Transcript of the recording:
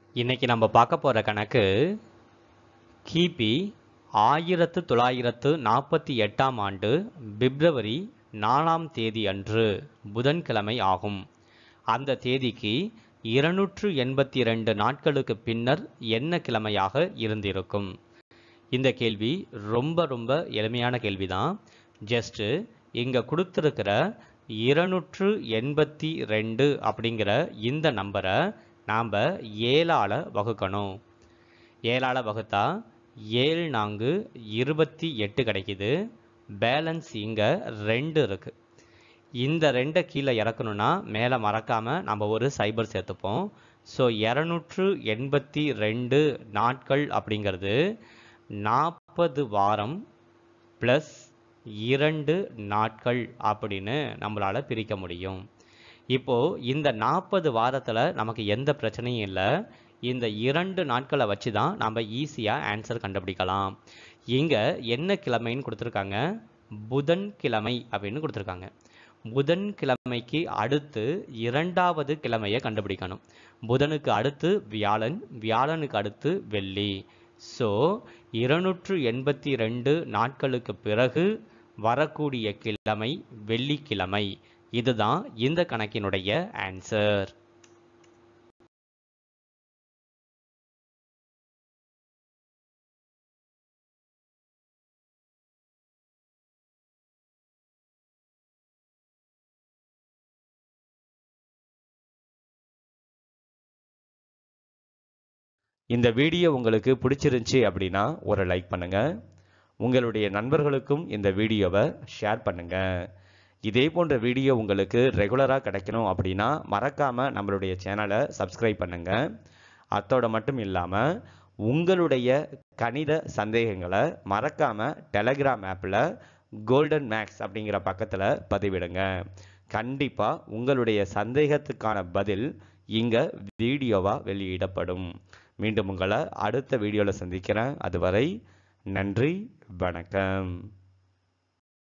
இன்னைக்கு நம்ம பார்க்க போகிற கணக்கு கிபி ஆயிரத்து தொள்ளாயிரத்து நாற்பத்தி எட்டாம் ஆண்டு பிப்ரவரி நாலாம் தேதி அன்று புதன்கிழமை ஆகும் அந்த தேதிக்கு இருநூற்று எண்பத்தி ரெண்டு நாட்களுக்கு பின்னர் என்ன கிழமையாக இருந்திருக்கும் இந்த கேள்வி ரொம்ப ரொம்ப எளிமையான கேள்வி தான் ஜஸ்ட்டு இங்கே கொடுத்துருக்கிற இருநூற்று எண்பத்தி ரெண்டு அப்படிங்கிற இந்த நம்பரை நாம் ஏழால் வகுக்கணும் ஏழால் வகுத்தா ஏழு நான்கு இருபத்தி எட்டு கிடைக்குது பேலன்ஸ் இங்கே ரெண்டு இருக்குது இந்த ரெண்டை கீழே இறக்கணும்னா மேலே மறக்காமல் நம்ம ஒரு சைபர் சேர்த்துப்போம் ஸோ இரநூற்று எண்பத்தி ரெண்டு நாட்கள் அப்படிங்கிறது நாற்பது வாரம் ப்ளஸ் இரண்டு நாட்கள் அப்படின்னு நம்மளால் பிரிக்க முடியும் இப்போது இந்த நாற்பது வாரத்தில் நமக்கு எந்த பிரச்சனையும் இல்லை இந்த இரண்டு நாட்களை வச்சு தான் நம்ம ஈஸியாக ஆன்சர் கண்டுபிடிக்கலாம் இங்கே என்ன கிழமைன்னு கொடுத்துருக்காங்க புதன்கிழமை அப்படின்னு கொடுத்துருக்காங்க புதன்கிழமைக்கு அடுத்து இரண்டாவது கிழமையை கண்டுபிடிக்கணும் புதனுக்கு அடுத்து வியாழன் வியாழனுக்கு அடுத்து வெள்ளி ஸோ இருநூற்று எண்பத்தி ரெண்டு நாட்களுக்கு பிறகு வரக்கூடிய கிழமை வெள்ளிக்கிழமை இதுதான் இந்த கணக்கினுடைய ஆன்சர் இந்த வீடியோ உங்களுக்கு பிடிச்சிருந்துச்சி அப்படின்னா ஒரு லைக் பண்ணுங்க உங்களுடைய நண்பர்களுக்கும் இந்த வீடியோவை ஷேர் பண்ணுங்க இதே போன்ற வீடியோ உங்களுக்கு ரெகுலராக கிடைக்கணும் அப்படின்னா மறக்காம நம்மளுடைய சேனலை சப்ஸ்கிரைப் பண்ணுங்க அத்தோட மட்டும் இல்லாமல் உங்களுடைய கணித சந்தேகங்களை மறக்காம டெலகிராம் ஆப்பில் கோல்டன் மேக்ஸ் அப்படிங்கிற பக்கத்தில் பதிவிடுங்க கண்டிப்பாக உங்களுடைய சந்தேகத்துக்கான பதில் இங்கே வீடியோவாக வெளியிடப்படும் மீண்டும் உங்களை அடுத்த வீடியோவில் சந்திக்கிறேன் அதுவரை நன்றி வணக்கம்